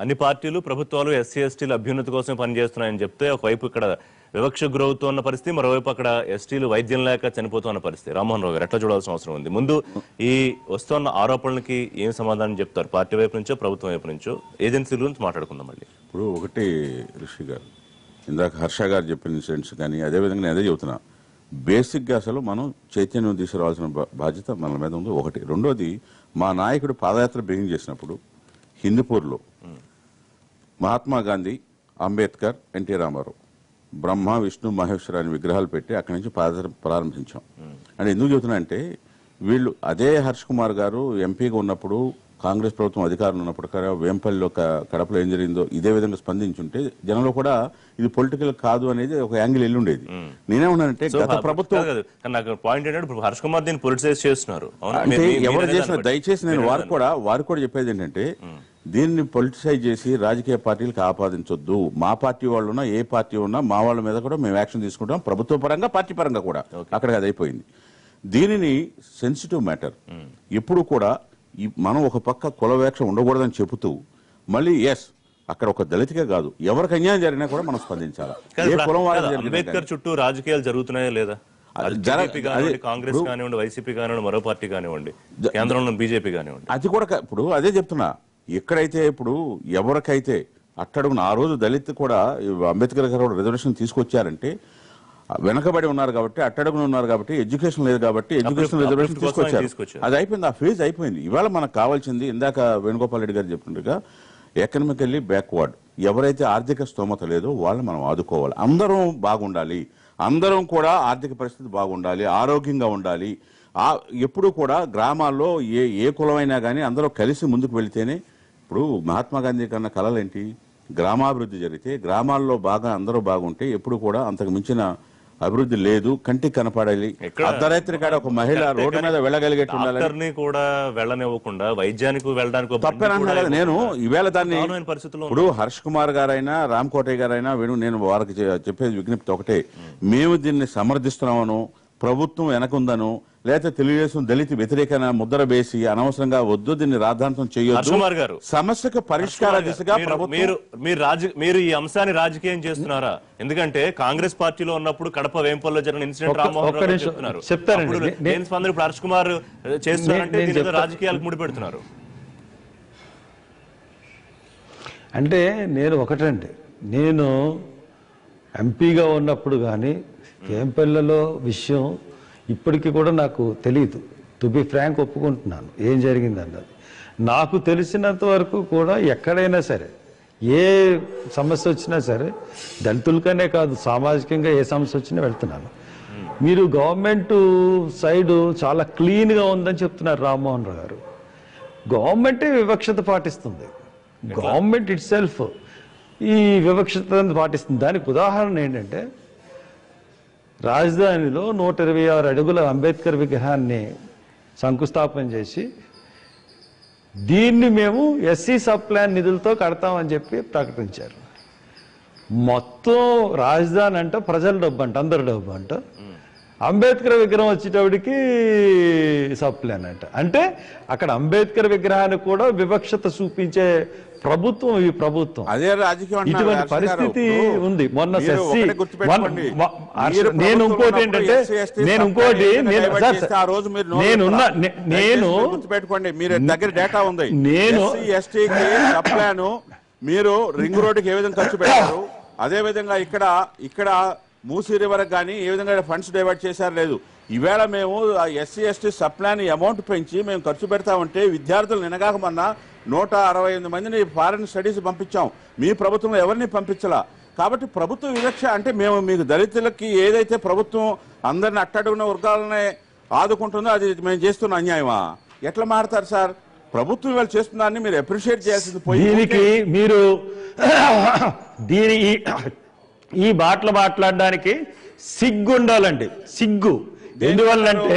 అన్ని పార్టీలు ప్రభుత్వాలు ఎస్సీ ఎస్టీల అభ్యున్నతి కోసం పనిచేస్తున్నాయని చెప్తే ఒకవైపు ఇక్కడ వివక్ష గురవుతున్న పరిస్థితి మరోవైపు అక్కడ ఎస్టీలు వైద్యం లేక చనిపోతున్న పరిస్థితి రామ్మోహన్ రావు గారు ఎట్లా చూడాల్సిన అవసరం ఉంది ముందు ఈ వస్తున్న ఆరోపణలకి ఏం సమాధానం చెప్తారు పార్టీ వైపు నుంచో ప్రభుత్వం వైపు నుంచో ఏజెన్సీల గురించి మాట్లాడుకుందాం మళ్ళీ ఇప్పుడు ఒకటి ఋషి గారు ఇందాక హర్ష గారు చెప్పిన ఇన్సిడెంట్స్ కానీ అదేవిధంగా నేను అదే చెబుతున్నా బేసిక్గా అసలు మనం చైతన్యం తీసుకురావాల్సిన బా- బాధ్యత మన మీద ఉంది ఒకటి రెండోది మా నాయకుడు పాదయాత్ర బిగిన్ చేసినప్పుడు హిందూపూర్లో మహాత్మా గాంధీ అంబేద్కర్ ఎన్టీ రామారావు బ్రహ్మ విష్ణు మహేశ్వర అనే విగ్రహాలు పెట్టి అక్కడి నుంచి పాదయాత్ర ప్రారంభించాం అంటే ఎందుకు చెబుతున్నా అంటే వీళ్ళు అదే హర్ష్ కుమార్ గారు ఎంపీగా ఉన్నప్పుడు కాంగ్రెస్ ప్రభుత్వం అధికారంలో ఉన్నప్పుడు కూడా వేంపల్లిలో క- కడపలో ఏం జరిగిందో ఇదే విధంగా స్పందించుంటే జనంలో కూడా ఇది పొలిటికల్ కాదు అనేది ఒక యాంగిల్ వెళ్ళి ఉండేది నేనేమన్నానంటే సో గత ప్రభుత్వం కాదు, కాదు. కానీ నాకు పాయింట్ ఏంటంటే ఇప్పుడు హర్ష్ కుమార్ దీన్ని పొలిటిసైజ్ చేస్తున్నారు అవునా? అంటే మీరు- మీరు ఎవరు అదే చేసిన దాన్ని దయచేసి నేను మీరు వారికి కూడా వారికి కూడా చెప్పేది ఏంటంటే దీన్ని పొలిటిసైజ్ చేసి రాజకీయ పార్టీలకు ఆపాదించొద్దు మా పార్టీ వాళ్ళు ఉన్నా ఏ పార్టీ ఉన్నా మా వాళ్ళ మీద కూడా మేము యాక్షన్ తీసుకుంటాం ప్రభుత్వ పరంగా పార్టీ పరంగా కూడా అక్కడికి అది అయిపోయింది దీనిని సెన్సిటివ్ మ్యాటర్ ఎప్పుడు కూడా ఈ మనం ఒక పక్క కులవేక్ష ఉండకూడదని చెబుతూ మళ్ళీ ఎస్ అక్కడ ఒక దళితకే కాదు ఎవరికి అన్యాయం జరిగినా కూడా మనం స్పందించాలి కాదు, ఏ ఇప్పుడు కులం వాళ్ళకి కాదు, జరిగినా అంబేద్కర్ చుట్టూ రాజకీయాలు జరుగుతున్నాయా లేదా అది జర- బీజేపీ కానివ్వండి అది- కాంగ్రెస్ ఇప్పుడు- కానివ్వండి వైసీపీ కానివ్వండి మరో పార్టీ కానివ్వండి కేంద్రంలో బీజేపీ కానివ్వండి అది కూడా క- ఇప్పుడు అదే చెప్తున్నా ఎక్కడైతే ఇప్పుడు ఎవరికైతే అట్టడుగున ఆ రోజు దళిత్ కూడా ఈ అంబేద్కర్ గారు కూడా రిజర్వేషన్ తీసుకొచ్చారంటే ఆ వెనకబడి ఉన్నారు కాబట్టి అట్టడుగున ఉన్నారు కాబట్టి ఎడ్యుకేషన్ లేదు కాబట్టి ఎడ్యుకేషన్ uplift రిజర్వేషన్ కోసం ఆయన తీసుకొచ్చారు తీసుకొచ్చారు. అది అయిపోయింది ఆ ఫేజ్ అయిపోయింది ఇవాళ మనకు కావాల్సింది ఇందాక వేణుగోపాల్ రెడ్డి గారు చెప్పినట్టుగా ఎకనామికల్లీ బ్యాక్వర్డ్ ఎవరైతే ఆర్థిక స్తోమత లేదో వాళ్ళని మనం ఆదుకోవాలి అందరం బాగుండాలి అందరం కూడా ఆర్థిక పరిస్థితి బాగుండాలి ఆరోగ్యంగా ఉండాలి ఆ ఎప్పుడు కూడా గ్రామాల్లో ఏ ఏ కులమైనా కానీ అందరూ కలిసి ముందుకు వెళితేనే ఇప్పుడు మహాత్మా గాంధీ కన్నా కళలేంటి గ్రామాభివృద్ధి జరిగితే గ్రామాల్లో బాగా అందరూ బాగుంటే ఎప్పుడు కూడా అంతకు మించిన అభివృద్ధి లేదు కంటికి కనపడాలి ఎక్కడ- అర్ధరాత్రి కాడ ఒక మహిళ రోడ్డు మీద వెళ్ళగలిగేట్టు ఉండాలి డాక్టర్ ని కూడా వెళ్ళనివ్వకుండా వైద్యానికి వెళ్ళడానికి ఒక బండి తప్పేనంటున్నా కూడా కదా నేను ఈవేళ దాన్ని దారుణమైన పరిస్థితుల్లో ఇప్పుడు హర్ష్ కుమార్ గారైనా రామ్ కోటయ్య గారైనా వేణు నేను వారికి చె- చెప్పేది విజ్ఞప్తి ఒకటే మేము దీన్ని సమర్థిస్తున్నామను ప్రభుత్వం వెనకుందను లేకపోతే తెలుగుదేశం దళిత వ్యతిరేక ముద్ర వేసి అనవసరంగా వద్దు దీన్ని రాద్ధాంతం హర్ష్ చేయొద్దు కుమార్ గారు సమస్యకు పరిష్కార దిశగా మీరు- ప్రభుత్వం మీరు మీరు రాజ మీరు ఈ అంశాన్ని రాజకీయం చేస్తున్నారా ఎందుకంటే కాంగ్రెస్ పార్టీలో ఉన్నప్పుడు కడప వేంపల్లో జరిగిన ఇన్సిడెంట్ ఒక్క- రామ్మోహన్ ఒక్క రావు గారు నిమిషం చెప్తున్నారు చెప్తానండి. అప్పుడు నే- దేని స్పందన ఇప్పుడు హర్ష్ కుమార్ చేస్తున్నారంటే నేను దీని ఏదో చెప్తా- రాజకీయాలకు ముడిపెడుతున్నారు అంటే నేను ఒకటండి నేను ఎంపీగా ఉన్నప్పుడు కానీ కేంపల్లలో విషయం ఇప్పటికీ కూడా నాకు తెలియదు టు బి ఫ్రాంక్ ఒప్పుకుంటున్నాను ఏం జరిగింది అన్నది నాకు తెలిసినంత వరకు కూడా ఎక్కడైనా సరే ఏ సమస్య వచ్చినా సరే దళితులకనే కాదు సామాజికంగా ఏ సమస్య వచ్చినా వెళ్తున్నాను మీరు గవర్నమెంట్ సైడ్ చాలా క్లీన్గా ఉందని చెప్తున్నారు రామ్మోహన్ రావు గారు గవర్నమెంటే వివక్షత పాటిస్తుంది గవర్నమెంట్ ఇట్ సెల్ఫ్ ఈ వివక్షతను పాటిస్తుంది దానికి ఉదాహరణ ఏంటంటే రాజధానిలో నూట ఇరవై ఆరు అడుగుల అంబేద్కర్ విగ్రహాన్ని శంకుస్థాపన చేసి దీన్ని మేము ఎస్సీ సబ్ ప్లాన్ నిధులతో కడతామని చెప్పి ప్రకటించారు మొత్తం రాజధాని అంట ప్రజల డబ్బు అంట అందరి డబ్బు అంట అంబేద్కర్ విగ్రహం వచ్చేటప్పటికి సబ్ ప్లాన్ అంట అంటే అక్కడ అంబేద్కర్ విగ్రహానికి కూడా వివక్షత చూపించే ప్రభుత్వం ఈ ప్రభుత్వం అదే రాజకీయం అంటున్నారు ఇటువంటి హర్ష గారు. పరిస్థితి ఇప్పుడు ఉంది మొన్న మీరు సెస్సి ఒకటే గుర్తుపెట్టుకోండి. వన్- వ- హర్ష- మీరు నేను ప్రభుత్వంలో ఇంకోటి ఉన్నప్పుడు ఏంటంటే SC, ST నేను సబ్ ఇంకోటి ప్లాన్ నేను డైవర్ట్ సార్, చేస్తే ఆ రోజు మీరు నోరు నేనున్న విప్పరా? నే- దయచేసి నేను మీరు గుర్తుపెట్టుకోండి మీరు దగ్గర డేటా ఉంది నేను- ఎస్సీ ఎస్టీకి సబ్ ప్లాన్ మీరు రింగ్ రోడ్డుకి ఏ విధంగా ఖర్చు పెట్టారు అదే విధంగా ఇక్కడ ఇక్కడ మూసీ రివర్ కానీ ఏ విధంగా ఫండ్స్ డైవర్ట్ చేశారు లేదు ఈవేళ మేము SC ST sub plan amount పెంచి మేము ఖర్చు పెడతామంటే విద్యార్థులు నినగాక మొన్న నూట అరవై ఎనిమిది మందిని ఫారెన్ స్టడీస్ పంపించాం మీ ప్రభుత్వంలో ఎవరిని పంపించలా కాబట్టి ప్రభుత్వ వివక్ష అంటే మేము మీకు దళితులకి ఏదైతే ప్రభుత్వం అందరిని అట్టడుగున వర్గాలనే ఆదుకుంటుందో అది మేము చేస్తున్న అన్యాయమా ఎట్లా మాడతారు సార్ ప్రభుత్వం ఇవాళ చేస్తుందాన్ని మీరు అప్రిషియేట్ చేయాల్సింది పోయి దీనికి మీరు దీని ఈ- ఈ మాటలు మాట్లాడడానికి సిగ్గు ఉండాలండి సిగ్గు ఎందువల్లంటే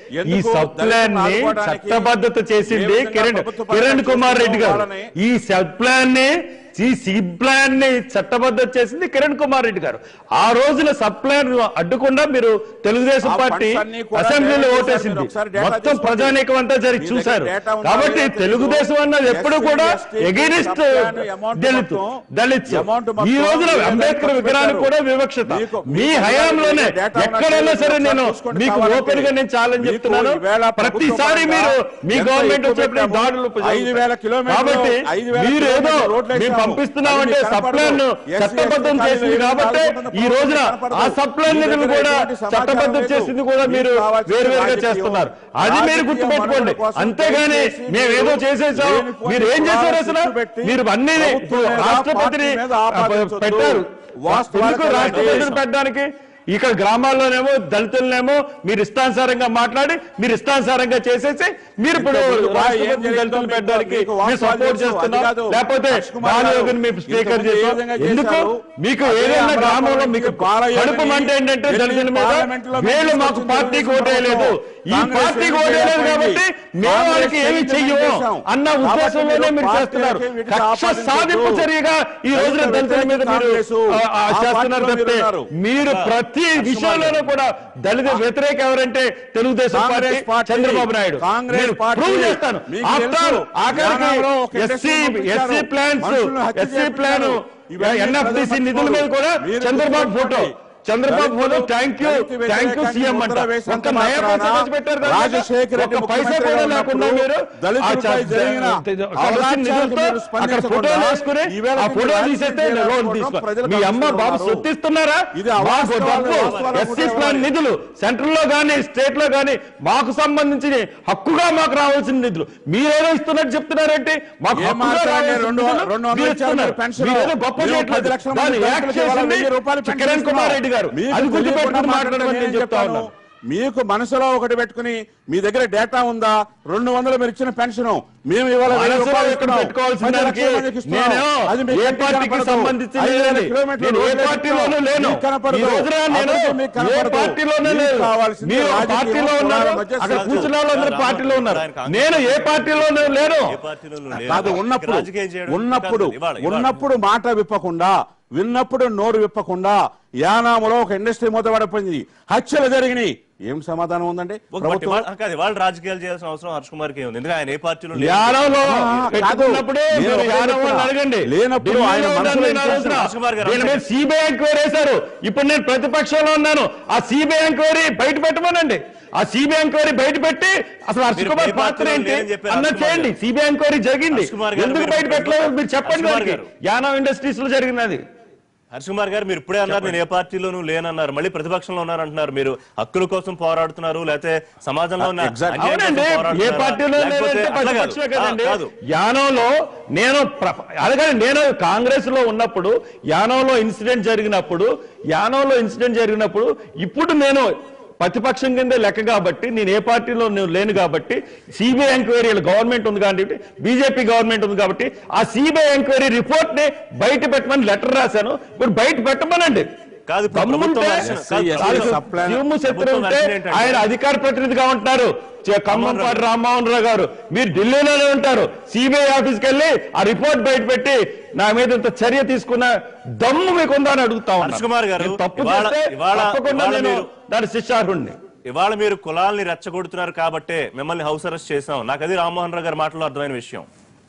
ఈ ఎందుకు సబ్ ప్లాన్ ని దళితులను ఆదుకోవడానికి చట్టబద్ధత చేసింది ఏ విధంగా కిరణ్ ప్రభుత్వ పరంగా కిరణ్ కుమార్ రెడ్డి గారు వాళ్ళని- ఈ సబ్ ప్లాన్ ని ఈ సబ్ ప్లాన్ ని చట్టబద్ధత చేసింది కిరణ్ కుమార్ రెడ్డి గారు ఆ రోజున సబ్ ప్లాన్ అడ్డుకుండా మీరు తెలుగుదేశం ఆ పార్టీ ఫండ్స్ అన్నీ కూడా అసెంబ్లీలో డేటా ఓటేసింది చేశారు. ఒకసారి డేటా మొత్తం తీసుకోండి. ప్రజానీకం అంతా జరిగి మీ చూశారు దగ్గర డేటా ఉందా కాబట్టి లేదో తెలుగుదేశం తెలియదు. అన్నది ఎప్పుడు SC, కూడా ST, against sub plan amount Dalit మొత్తం- దళిత్ అమౌంట్ మొత్తం ఈ రోజున మీరు అంబేద్కర్ ఎంత విగ్రహానికి పెట్టారు? కూడా వివక్షత మీకు- మీ మీకు హయాంలోనే డేటా ఉన్నట్టు ఎక్కడైనా సరే ఒకసారి నేను చూసుకోండి మీకు కావాలంటే. ఓపెన్ గా నేను ఛాలెంజ్ మీకు చెప్తున్నాను ఈవేళ ప్రభుత్వ ప్రతిసారి పరంగా మీరు మీ ఎంత గవర్నమెంట్ ఎక్కువ వచ్చేప్పుడు పెట్టాము? దాడులు ఐదు వేల కిలోమీటర్లు, కాబట్టి ఐదు వేల మీరు ఏదో కిలోమీటర్లు రోడ్లు మేము వేసాము. పంపిస్తున్నామంటే అది మీకు సప్లాన్ కనపడదు. ఎస్సీ, చట్టబద్ధం ఎస్టీ చేసింది కాలేజీలు కాబట్టి కాలేజీలు ఈ రోజున కనపడదు. ఆ సప్లాన్ మీ నిధులు దగ్గర కూడా ఎటువంటి సమాచారం చట్టబద్ధం లేదు. చేసింది కూడా మీకు మీరు కావాల్సిన వేరువేరుగా రాజకీయం, చేస్తున్నారు అది మీరు రాజకీయ గుర్తుపెట్టుకోండి మనుగడ కోసం అంతేగాని దయచేసి మేము ఏదో మీరు చేసేసాం లేనిపోని మీరు ఏం చేశారు కులాల అసలు చిచ్చు పెట్టి మీరు అన్ని ప్రభుత్వం మీద, రాష్ట్రపతిని పార్టీ మీద ఆపాదించొద్దు. పెట్టారు వాస్తవాలకు ఎందుకు రాష్ట్రపతిని వెళ్ళండి. పెట్టడానికి ఇక్కడ గ్రామాల్లోనేమో దళితులనేమో మీరు ఇష్టానుసారంగా మాట్లాడి మీరు ఇష్టానుసారంగా చేసేసి మీరు ఇప్పుడు ఇంతకు ముందు బాగా ఏం రాష్ట్రపతిని జరిగిందో దళితులు మీకు- పెట్టడానికి మీకు మీరు వాస్తవాలు సపోర్ట్ తెలుసు. చేస్తున్నాం అది కాదు. లేకపోతే హర్ష్ కుమార్ గారు బాలయోగిని మీరు స్పీకర్ ఇంతకు ముందు ఏ చేస్తాం విధంగా ఎందుకు చేశారు? మీకు అదే ఏదైనా అమరావతి గ్రామంలో నుంచి మీకు బాలయోగిని కడుపు మంట ఏంటంటే ఢిల్లీ దళితుల మీద పార్లమెంటులో వీళ్ళు మేము మాకు తీసుకొచ్చిన పార్టీకి తెలుగుదేశం ఓటేయలేదు ఈ కాంగ్రెస్ పార్టీకి ఎందుకు ఓటేయలేదు చేయకపోయింది? కాబట్టి మేము కాంగ్రెస్ వాళ్ళకి ఏమి ఎందుకు చెయ్యము చేశాం? అన్న కాబట్టి ఉద్దేశంలోనే మీరు మీరు చేస్తున్నారు పార్టీలకి వీటికి కక్ష ఆపాదించొద్దు. సాధింపు చర్యగా ఈ రోజున దళిత దళితుల మీద మీరు కాంగ్రెస్ ఆ, ఆ, ఆ చేస్తున్నారు పార్టీలో తప్పితే మీరు ఉన్నారు. మీరు ప్రతి విషయంలోనూ కూడా దళిత వ్యతిరేక ఎవరంటే తెలుగుదేశం పార్టీ కాంగ్రెస్ పార్టీ, చంద్రబాబు నాయుడు కాంగ్రెస్ నేను పార్టీ, ప్రూవ్ చేస్తాను మీకు ఆఫ్టర్ తెలుసు, ఆఖరికి యానాంలో ఒక ఎస్సీ ఇండస్ట్రీ పంపించారు. ఎస్సీ ప్లాన్స్ మనుషులను హత్య ఎస్సీ ప్లాన్ చేయించారు. ఇవన్నీ ఎన్ఎఫ్డిసి ప్రజలు నిధుల మీద కూడా మీరు చంద్రబాబు ఫోటో గుర్తుపెట్టుకోండి. చంద్రబాబు ఫోటో దళితులు థ్యాంక్ యూ దళిత థ్యాంక్ యూ వ్యతిరేకాన్ని సీఎం అంట ముద్ర వేసినంత ఒక్క నయ పైసా మాత్రాన ఖర్చు పెట్టారు దాని మీద? రాజశేఖర రెడ్డి ఒక్క పైసా ముఖ్యమంత్రిగా కూడా లేకుండా ఉన్నప్పుడు మీరు ఆ దళితులపై చ- జరిగిన అక్కడ వచ్చిన అవలాధ్యాలకు నిధులతో మీరు అక్కడ స్పందించకుండా ఫోటోలు వేసుకుని ఈవేళ ఆ మీరు ఫోటో రాజకీయం తీసేస్తే చేయాలనుకోవడం లోన్ తీసుకో ప్రజలు మీ అమ్మ బాబు గమనిస్తున్నారు. సొత్తిస్తున్నారా ఇది మాకు అవాస్తవాలు, డబ్బు వాస్తవాలు ఎస్సీ కూడా ప్లాన్ ఇవ్వాలి. నిధులు సెంట్రల్ లో గానీ స్టేట్ లో గానీ మాకు సంబంధించిన హక్కుగా మాకు రావాల్సిన నిధులు మీరేదో ఇస్తున్నట్టు చెప్తున్నారంటే మాకు ఏ హక్కుగా మాత్రాన్ని రావాల్సిన రెండు- నిధులు రెండు వందలు మీరు ఇచ్చారు ఇస్తున్నారు. మీరు పెన్షన్. మీరేదో గొప్ప మేము చేయట్లేదు. పది లక్షల మంది దాన్ని యాక్ట్ దళితులకు ఇవాళ చేసింది వెయ్యి రూపాయలు పెన్షన్ కిరణ్ కుమార్ రెడ్డి గారు మీకు అది గుర్తు తెలియకుండా పెట్టుకుని మాట్లాడడం మాట్లాడమని నేను నేను చెప్తా చెప్తాను. ఉన్నాను మీకు మనసులో ఒకటి పెట్టుకుని మీ దగ్గర డేటా ఉందా రెండు వందలు మీరు ఇచ్చిన పెన్షన్ మేము ఇవాళ వెయ్యి మనసులో రూపాయలు ఎక్కడ ఇస్తున్నాం. పెట్టుకోవాల్సిన పది దానికి లక్షల మందికి ఇస్తున్నాం. నేను అది మీకు ఏ ఎక్కడ పార్టీకి కనపడదు. సంబంధించి ఐదు వేల లేదని. కిలోమీటర్లు నేను ఏ రోడ్లు పార్టీలోనూ వేస్తున్నాం. లేను. మీకు కనపడదు. ఈ రోజున నేను అభివృద్ధి మీకు ఏ కనపడదు. పార్టీలోనూ మీకు లేదు. కావాల్సింది మీరు రాజకీయం, పార్టీలో కులాల ఉన్నారు మధ్య అక్కడ సహజం. కూర్చున్న వాళ్ళందరూ రామ్ పార్టీలో ఉన్నారు ఆయన కాంగ్రెస్ నేను ఏ పార్టీలోనూ లేను ఏ పార్టీలోనూ లేరు. కాదు ఉన్నప్పుడు రాజకీయం చేయడం ఉన్నప్పుడు కాదు, ఇవాళ- ఇవాళ. ఉన్నప్పుడు మాట విప్పకుండా విన్నప్పుడు నోరు విప్పకుండా యానాములో ఒక ఇండస్ట్రీ మూతపడిపోయింది హత్యలు జరిగినాయి ఏం సమాధానం ఉందండి ఒక ప్రభుత్వం బట్టి వాళ్ళ- కాదు వాళ్ళు రాజకీయాలు చేయాల్సిన అవసరం హర్ష్ కుమార్ కి ఉంది ఎందుకంటే ఆయన ఏ పార్టీలో లేరు. యానంలో కాదు. పెట్టుకున్నప్పుడే నేను మీరు ఒకటే యానం వాళ్ళని చెప్తున్నా. అడగండి లేనప్పుడు ఆయన ఢిల్లీలో మనసులో ఉన్న ఏం నేను చేస్తున్నారు? అడుగుతున్నా. కుమార్ గారు దీని మీద సిబిఐ ఎంక్వైరీ వేశారు ఇప్పుడు నేను ప్రతిపక్షంలో ఉన్నాను ఆ సిబిఐ ఎంక్వైరీ బయట పెట్టమనండి ఆ సిబిఐ ఎంక్వైరీ బయట పెట్టి అసలు హర్ష్ మీరు కుమార్ ఏ పాత్ర పార్టీలో ఏంటి లేరని చెప్పారు అన్నది హర్ష్ కుమార్ చేయండి గారు. సిబిఐ ఎంక్వైరీ జరిగింది హర్ష్ కుమార్ గారు ఎందుకు మీరు బయట పెట్టలేదు మీరు చెప్పండి హర్ష్ కుమార్ వారికి. గారు. యానం ఇండస్ట్రీస్ లో జరిగినది హర్ష్ కుమార్ గారు మీరు ఇప్పుడే అన్నారు నేను ఏ పార్టీలోనూ లేనన్నారు మళ్ళీ ప్రతిపక్షంలో ఉన్నారంటున్నారు మీరు హక్కుల కోసం పోరాడుతున్నారు లేకపోతే సమాజంలో ఉన్న Exact. అన్యాయం కోసం అవునండి ఏ పోరాడుతున్నారా? పార్టీలో లేకపోతే లేదంటే అట్లా కాదు. ప్రతిపక్షమే కదండి ఆ, కాదు యానంలో నేను ప్ర- అలాగే నేను కాంగ్రెస్ లో ఉన్నప్పుడు యానంలో ఇన్సిడెంట్ జరిగినప్పుడు యానంలో ఇన్సిడెంట్ జరిగినప్పుడు ఇప్పుడు నేను ప్రతిపక్షం కిందే లెక్క కాబట్టి నేను ఏ పార్టీలో నేను లేను కాబట్టి సిబిఐ ఎంక్వైరీ గవర్నమెంట్ ఉంది కాబట్టి బీజేపీ గవర్నమెంట్ ఉంది కాబట్టి ఆ సిబిఐ ఎంక్వైరీ రిపోర్ట్ ని బయట పెట్టమని లెటర్ రాశాను ఇప్పుడు బయట పెట్టమనండి కాదు, ఇప్పుడు దమ్ముంటే ప్రభుత్వం version- కాదు, ఎస్సీ, కాదు, ఎస్సీ సప్లై- శివము శత్రు ప్రభుత్వం ఉంటే version ఏంటంటే- ఆయన అధికార ప్రతినిధిగా ఉంటున్నారు చే- ఖమ్మంపాటి రామ్మోహన్ రావు గారు మీరు ఢిల్లీలోనే ఉంటారు సిబిఐ ఆఫీస్కి వెళ్ళి ఆ రిపోర్ట్ బయట పెట్టి నా మీద ఇంత చర్య తీసుకున్న దమ్ము మీకుందా అని అడుగుతా ఉన్నాను. హర్ష్ కుమార్ గారు, నేను తప్పు ఇవాళ- చేస్తే ఇవాళ- తప్పకుండా ఇవాళ నేను మీరు- దాని శిష్యార్హుణ్ణి ఇవాళ మీరు కులాల్ని రెచ్చగొడుతున్నారు కాబట్టే మిమ్మల్ని హౌస్ అరెస్ట్ చేశాం నాకు అది రామ్మోహన్ రావు గారి మాటలో అర్థమైన విషయం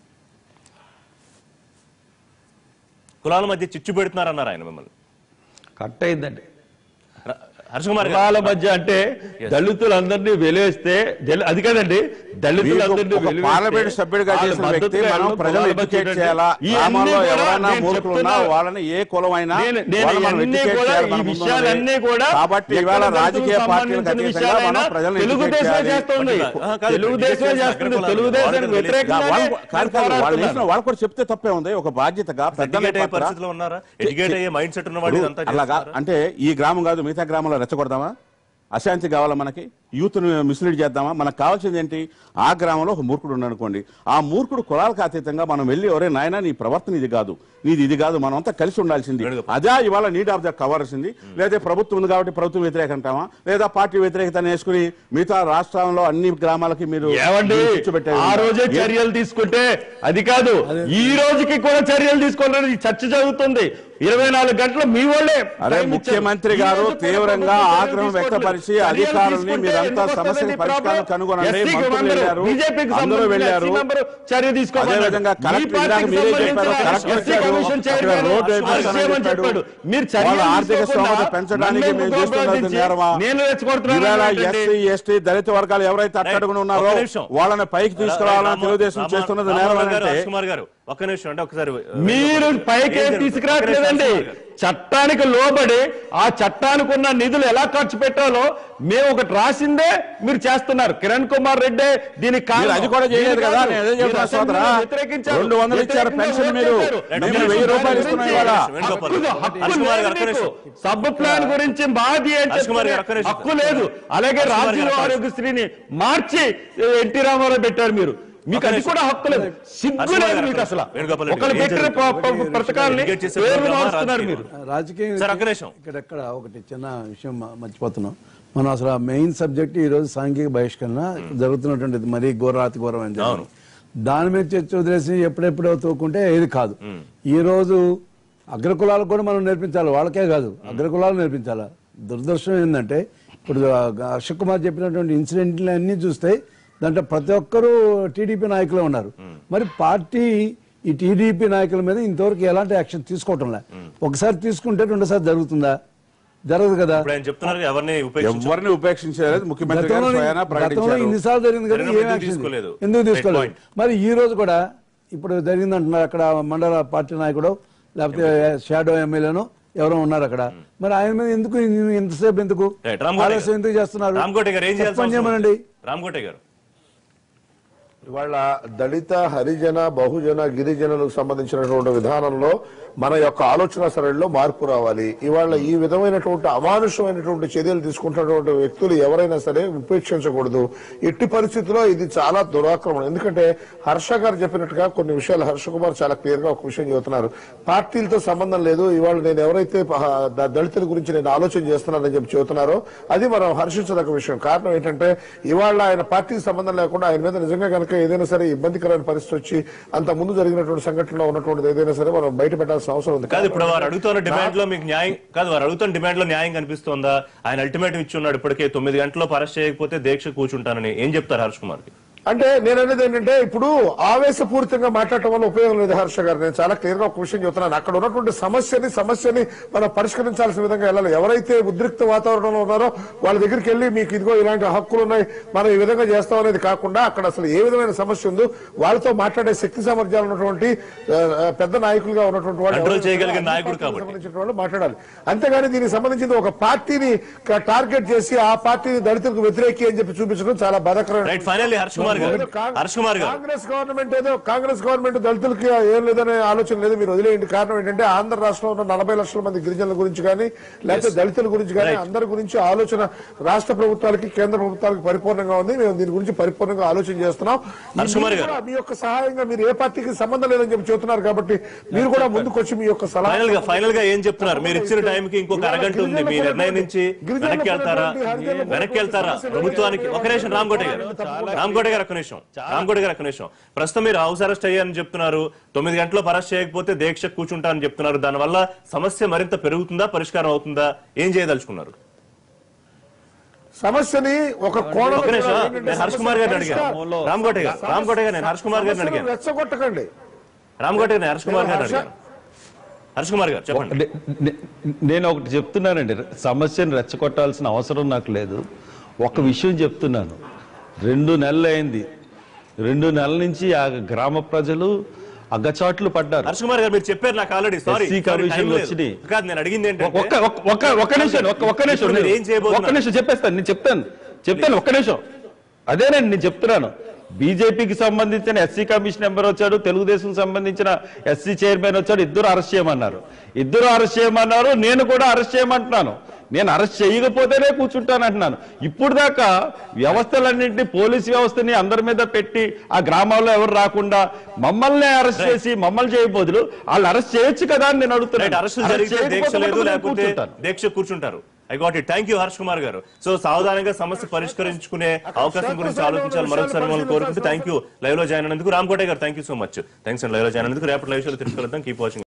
కులాల మధ్య చిచ్చు పెడుతున్నారన్నారు ఆయన మిమ్మల్ని కట్ అయిందండి ర- హర్ష కుమార్ గారు కులాల మధ్య అంటే దళితులందరినీ వెలివేస్తే దళి- అది కదండి దళితులందరినీ మీకు ఒక వెలివేస్తే పార్లమెంట్ సభ్యుడిగా వాళ్ళ చేసిన మద్దతు వ్యక్తి మనం కారణం ప్రజలు కులాల మధ్య ఎడ్యుకేట్ చూడండి. చేయాలా ఇవన్నీ గ్రామాల్లో కూడా ఎవరైనా నేను మూర్ఖులు ఉన్నా చెప్తున్నా- వాళ్ళని ఏ కులమైనా నేను- నేను వాళ్ళని మనం ఇవన్నీ educate కూడా చేయాలి ఈ మన ముందు విషయాలన్నీ ఉన్నది. కూడా కాబట్టి ఎక్కడ ఇవాళ దళితులకు రాజకీయ పార్టీలకు సంబంధించిన అతీతంగా విషయాలైనా మనం ప్రజలను educate తెలుగుదేశం చేయాలి. చేస్తుంది ఆ, కాదు, తెలుగుదేశం education చేస్తుంది అగ్రకులాలు. తెలుగుదేశం వాళ్ళకి వ్యతిరేకంగానే వాళ్ళు కాదు కాదు వాళ్ళు పోరాడుతున్నారు. చేసిన వాళ్ళు కూడా చెప్తే తప్పే ఉంది ఒక బాధ్యతగా పెద్దల ఎడ్యుకేట్ అయ్యే పట్ల పరిస్థితిలో ఉన్నారా ఎడ్యుకేట్ అయ్యే మైండ్ సెట్ ఉన్నవాడు ఇదంతా అలాగా చేస్తున్నారా? అంటే ఈ గ్రామం కాదు మిగతా గ్రామంలో రెచ్చగొడదామా అశాంతి కావాలా మనకి యూత్ను మిస్లీడ్ చేద్దామా మనకు కావాల్సింది ఏంటి ఆ గ్రామంలో ఒక మూర్ఖుడు ఉన్నాడు అనుకోండి ఆ మూర్ఖుడు కులాలకు అతీతంగా మనం వెళ్ళి ఒరే నాయన నీ ప్రవర్తన ఇది కాదు నీది ఇది కాదు మనం అంతా కలిసి ఉండాల్సింది అదే ఇవాళ నీడ్ ఆఫ్ ద కావాల్సింది లేదా ప్రభుత్వం ఉంది కాబట్టి ప్రభుత్వం వ్యతిరేక అంటామా లేదా పార్టీ వ్యతిరేకత వేసుకుని మిగతా రాష్ట్రంలో అన్ని గ్రామాలకి మీరు ఏమండి మీరు చిచ్చు పెట్టారు. ఆ రోజే ఏ- చర్యలు తీసుకుంటే అది కాదు ఈ రోజుకి కూడా చర్యలు తీసుకోవాలని చర్చ జరుగుతుంది ఇరవై నాలుగు గంటలు మీ వాళ్ళే అరే టైం ఇచ్చారు. ముఖ్యమంత్రి ఈ గారు రోజు కూడా తీవ్రంగా ప్రభుత్వం ఆగ్రహం చర్యలు వ్యక్తపరిచి తీసుకోవట్లేదు. అధికారుల్ని చర్యలు మీరంతా తీసుకుంటే సమస్యని ఎందుకు పరిష్కారం వస్తుంది కనుగొనండి. ఎస్సీకి మంత్రులు మంత్రులు, వెళ్ళారు. బీజేపీకి అందరూ సంబంధించిన వెళ్ళారు. ఎస్సీ మెంబరు చర్య తీసుకోమన్నారు. అదేవిధంగా మీ కలెక్టర్ పార్టీకి ఇందాక మీరే సంబంధించిన చెప్పారు, కలెక్టర్ ఎస్సీ వచ్చారు. కమిషన్ అక్కడ చైర్మన్ రోడ్డు అరెస్ట్ వేపిస్తానని చేయమని చెప్పాడు. చెప్పాడు. మీరు చర్యలు వాళ్ళ ఆర్థిక తీసుకోకుండా స్తోమత పెంచడానికి నన్ను మేము చేస్తున్నది ప్రోత్సహించి నేరమా నేను రెచ్చగొడుతున్నాను ఈవేళ ఏంటండి? ఎస్సీ ఎస్టీ దళిత వర్గాలు ఎవరైతే అట్టడుగున ఉన్నారో ఒక్క నిమిషం. వాళ్ళని పైకి తీసుకురావాలని రామ- తెలుగుదేశం రామ- చేస్తున్నది రామారావు నేరం గారు, అంటే హరీష్ కుమార్ గారు ఒక్క నిమిషం అంటే ఒకసారి మీరు పైకి ఏం జరుగుతుంది? తీసుకురావట్లేదండి ఒక్క నిమిషం, హరీష్ కుమార్ గారు. చట్టానికి లోబడి ఆ చట్టానికి ఉన్న నిధులు ఎలా ఖర్చు పెట్టాలో మేము ఒకటి రాసిందే మీరు చేస్తున్నారు కిరణ్ కుమార్ రెడ్డి దీనికి కారణం. మీరు అది కూడా చేయలేదు దీనికి కదా, కాదు. నేను అదే మీరు చెప్తున్నా అసెంబ్లీలో సోదరా. వ్యతిరేకించారు. రెండు వందలు ఇచ్చారు వ్యతిరేకంగా పెన్షన్ ఓటు మీరు. చేశారు. మేము మీరు వెయ్యి రూపాయలు దాని ఇస్తున్నాం గురించి ఇవాళ. వేణుగోపాల్ హక్కు- గారు. హక్కు హరీష్ కుమార్ లేదు గారు, ఒక్క మీకు. నిమిషం. సబ్ ప్లాన్ గురించి మాది అని హరీష్ కుమార్ గారు, చెప్తే ఒక్క నిమిషం. హక్కు లేదు అలాగే హరీష్ కుమార్ రాజీవ్ గారు, ఒక్క ఆరోగ్యశ్రీని మార్చి ఎన్టీ రామారావు పెట్టారు మీరు మీకు ఒక్క అది నిమిషం. కూడా హక్కు లేదు సిగ్గు హరీష్ కుమార్ లేదు గారు, మీకు అసలు వేణుగోపాల్ రెడ్డి ఒకళ్ళు గారు, ఏం పెట్టిన జరుగుతుంది? ప- ప- పథకాల్ని Indicate చేసే పేర్లు ప్రోగ్రామా, మారుస్తున్నారు రాజకీయం? మీరు రాజకీయం సార్, ఒక్క నిమిషం. ఇక్కడెక్కడ ఒకటి చిన్న విషయం మ- మర్చిపోతున్నాం మనం అసలు ఆ మెయిన్ సబ్జెక్ట్ ఈ రోజు సాంఘిక బహిష్కరణ జరుగుతున్నటువంటిది మరీ ఘోరాతి ఘోరమైనది అవును. దాని మీద చర్చ వదిలేసి ఎప్పుడెప్పుడో తూకుంటే ఇది కాదు ఈ రోజు అగ్రకులాలకు కూడా మనం నేర్పించాలి వాళ్ళకే కాదు అగ్రకులాలు నేర్పించాలి దురదృష్టం ఏంటంటే ఇప్పుడు ఆ అశోక్ కుమార్ చెప్పినటువంటి ఇన్సిడెంట్లు అన్ని చూస్తే దాంట్లో ప్రతి ఒక్కరూ టీడీపీ నాయకులే ఉన్నారు మరి పార్టీ ఈ టీడీపీ నాయకుల మీద ఇంతవరకు ఎలాంటి యాక్షన్ తీసుకోవటం లే ఒకసారి తీసుకుంటే రెండోసారి జరుగుతుందా జరగదు కదా ఇప్పుడు ఆయన చెప్తున్నారు ఎవరిని ఉపేక్షించారు ఎవరిని ఉపేక్షించలేదు ముఖ్యమంత్రి గారు గతంలో స్వయానా గతంలో ప్రకటించారు ఇన్నిసార్లు జరిగింది కదా జరిగినప్పుడు ఏం ఎందుకు యాక్షన్ తీసుకోలేదు? ఎందుకు Right తీసుకోలేదు point. మరి ఈ రోజు కూడా ఇప్పుడు జరిగింది అంటున్నారు అక్కడ మండల పార్టీ నాయకుడు లేకపోతే షాడో ఎమ్మెల్యేను ఎవరో ఉన్నారు అక్కడ మరి ఆయన మీద ఎందుకు ఇన్- ఇంతసేపు ఎందుకు Right, రామ్కోటి గారు. ఆలస్యం ఎందుకు చేస్తున్నారు రామ్కోటి గారు ఏం చేయాల్సిన Suspend అవసరం చేయమనండి ఉంది? రామ్కోటి గారు ఇవాళ దళిత హరిజన బహుజన గిరిజనులకు సంబంధించినటువంటి విధానంలో మన యొక్క ఆలోచన సరళిలో మార్పు రావాలి ఇవాళ ఈ విధమైనటువంటి అమానుషమైనటువంటి చర్యలు తీసుకుంటున్నటువంటి వ్యక్తులు ఎవరైనా సరే ఉపేక్షించకూడదు ఎట్టి పరిస్థితుల్లో ఇది చాలా దురాక్రమణ ఎందుకంటే హర్ష గారు చెప్పినట్టుగా కొన్ని విషయాలు హర్ష కుమార్ చాలా క్లియర్ గా ఒక విషయం చెబుతున్నారు పార్టీలతో సంబంధం లేదు ఇవాళ నేను ఎవరైతే ప- ద- దళితుల గురించి నేను ఆలోచన చేస్తున్నానని చెప్పి చెబుతున్నారో అది మనం హర్షించదగ్గ విషయం కారణం ఏంటంటే ఇవాళ ఆయన పార్టీకి సంబంధం లేకుండా ఆయన మీద నిజంగా కనుక ఏదైనా సరే ఇబ్బందికరమైన పరిస్థితి వచ్చి అంత ముందు జరిగినటువంటి సంఘటనలో ఉన్నటువంటిది ఏదైనా సరే మనం బయట పెట్టాల్సిన అవసరం ఉంది కాదు ఇప్పుడు వారు అడుగుతున్న డిమాండ్ లో మీకు న్యాయం కాదు వారు అడుగుతున్న డిమాండ్ లో న్యాయం కనిపిస్తోందా ఆయన అల్టిమేటం ఇచ్చి ఉన్నాడు ఇప్పటికే తొమ్మిది గంటల్లో అరెస్ట్ చేయకపోతే దీక్ష కూర్చుంటానని ఏం చెప్తారు హర్ష్ కుమార్ కి అంటే నేను అనేది ఏంటంటే ఇప్పుడు ఆవేశపూరితంగా మాట్లాడటం వల్ల ఉపయోగం లేదు హర్ష గారు నేను చాలా క్లియర్ గా ఒక విషయం చెప్తున్నాను అక్కడ ఉన్నటువంటి సమస్యని సమస్యని మనం పరిష్కరించాల్సిన విధంగా వెళ్ళాలి ఎవరైతే ఉద్రిక్త వాతావరణంలో ఉన్నారో వాళ్ళ దగ్గరికి వెళ్ళి మీకు ఇదిగో ఇలాంటి హక్కులు ఉన్నాయి మనం ఈ విధంగా చేస్తాం అనేది కాకుండా అక్కడ అసలు ఏ విధమైన సమస్య ఉందో వాళ్ళతో మాట్లాడే శక్తి సామర్థ్యాలు ఉన్నటువంటి ఆ, ఆ, పెద్ద నాయకులుగా ఉన్నటువంటి వాళ్ళు Control ఎవరైతే చేయగలిగిన అన్ని నాయకుడు పార్టీలకు కాబట్టి. సంబంధించిన వాళ్ళు మాట్లాడాలి అంతేగాని దీనికి సంబంధించింది ఒక పార్టీని క- టార్గెట్ చేసి ఆ పార్టీని దళితులకు వ్యతిరేకి అని చెప్పి చూపించడం చాలా బాధాకరమైన రైట్ ఫైనల్లీ హర్ష్ కుమార్ గారు ఏదో కాంగ్- హర్ష్ కుమార్ గారు కాంగ్రెస్ గవర్నమెంట్ ఏదో కాంగ్రెస్ గవర్నమెంట్ దళితులకి ఏం లేదనే ఆలోచన లేదు మీరు వదిలేయండి కారణం ఏంటంటే ఆంధ్ర రాష్ట్రంలో ఉన్న నలభై లక్షల మంది గిరిజనుల గురించి కానీ లేకపోతే దళితుల గురించి కానీ Right. అందరి గురించి ఆలోచన రాష్ట్ర ప్రభుత్వాలకి కేంద్ర ప్రభుత్వాలకి పరిపూర్ణంగా ఉంది మేము దీని గురించి పరిపూర్ణంగా ఆలోచన చేస్తున్నాం హర్ష్ కుమార్ మీరు గారు. కూడా మీ యొక్క సహాయంగా మీరు ఏ పార్టీకి సంబంధం లేదని చెప్పి చెబుతున్నారు కాబట్టి మీరు కూడా ముందుకు వచ్చి మీ యొక్క సలహా ఫైనల్ గా ఫైనల్ గా ఏం చెప్తున్నారు మీరు ఇచ్చిన టైం కి ఇంకొక అరగంట ఉంది మీ నిర్ణయం నుంచి వెనక్కి వెళ్తారా వెనక్కి వెళ్తారా ప్రభుత్వానికి ఒక నిమిషం రామ్కోట గారు రామ్కోట గారు ఒక నిమిషం రామ్కోట గారు ఒక నిమిషం ప్రస్తుతం మీరు హౌస్ అరెస్ట్ అయ్యారని చెప్తున్నారు తొమ్మిది గంటల్లో అరెస్ట్ చేయకపోతే దీక్ష కూర్చుంటారని చెప్తున్నారు దానివల్ల సమస్య మరింత పెరుగుతుందా పరిష్కారం అవుతుందా ఏం చేయదలుచుకున్నారు సమస్యని ఒక కోణం ఒక నిమిషం నేను హర్ష్ కుమార్ గారిని అడిగాను రామ్కోట గారు రామ్కోట గారు నేను హర్ష్ కుమార్ గారిని అడిగాను రెచ్చగొట్టకండి రామ్కోట గారు నేను హర్ష్ కుమార్ గారిని అడిగాను హర్ష్ కుమార్ గారు చెప్పండి నే- నే- నేను ఒకటి చెప్తున్నానండి సమస్యను రెచ్చగొట్టాల్సిన అవసరం నాకు లేదు ఒక విషయం చెప్తున్నాను రెండు నెలలు అయింది రెండు నెలల నుంచి ఆ గ్రామ ప్రజలు అగ్గచాట్లు పడ్డారు హర్ష్ కుమార్ గారు మీరు చెప్పారు నాకు ఆల్రెడీ సారీ SC కమిషన్లు వచ్చినాయి. కాదు నేను అడిగింది ఒక్క ఏంటంటే ఒక్క- ఒక్క ఒక్క నిమిషం ఒక్క ఒక్క నిమిషం ఇప్పుడు మీరు ఏం చేయబోతున్నారు? ఒక్క నిమిషం చెప్పేస్తాను నేను చెప్తాను చెప్తాను ఒక్క నిమిషం అదేనండి నేను చెప్తున్నాను బీజేపీకి సంబంధించిన ఎస్సీ కమిషన్ మెంబర్ వచ్చాడు తెలుగుదేశం సంబంధించిన ఎస్సీ చైర్మన్ వచ్చాడు ఇద్దరు అరెస్ట్ చేయమన్నారు ఇద్దరు అరెస్ట్ చేయమన్నారు నేను కూడా అరెస్ట్ చేయమంటున్నాను నేను అరెస్ట్ చేయకపోతేనే కూర్చుంటాను అంటున్నాను ఇప్పుడు దాకా వ్యవస్థలన్నింటినీ పోలీస్ వ్యవస్థని అందరి మీద పెట్టి ఆ గ్రామాల్లో ఎవరు రాకుండా మమ్మల్ని అరెస్ట్ చేసి మమ్మల్ని చేయబోదులు వాళ్ళు అరెస్ట్ చేయొచ్చు కదా అని నేను రైట్ అడుగుతున్నాను అరెస్ట్ Arrest జరిగితే దీక్ష చేయకపోతే లేదు మాత్రం నేను లేకపోతే కూర్చుంటాను. దీక్ష కూర్చుంటారు I got it thank you Harsh Kumar garu so సావధానంగా సమస్య పరిష్కరించుకునే అవకాశం గురించి ఆలోచించాలి మరొకసారి మిమ్మల్ని కోరుకుంటూ థ్యాంక్ యూ లైవ్ లో జాయిన్ అయినందుకు Ram Kote garu thank you so much thanks and live లో జాయిన్ అయినందుకు రేపటి లైవ్ షోలో తిరిగి కలుద్దాం కీప్ వాచింగ్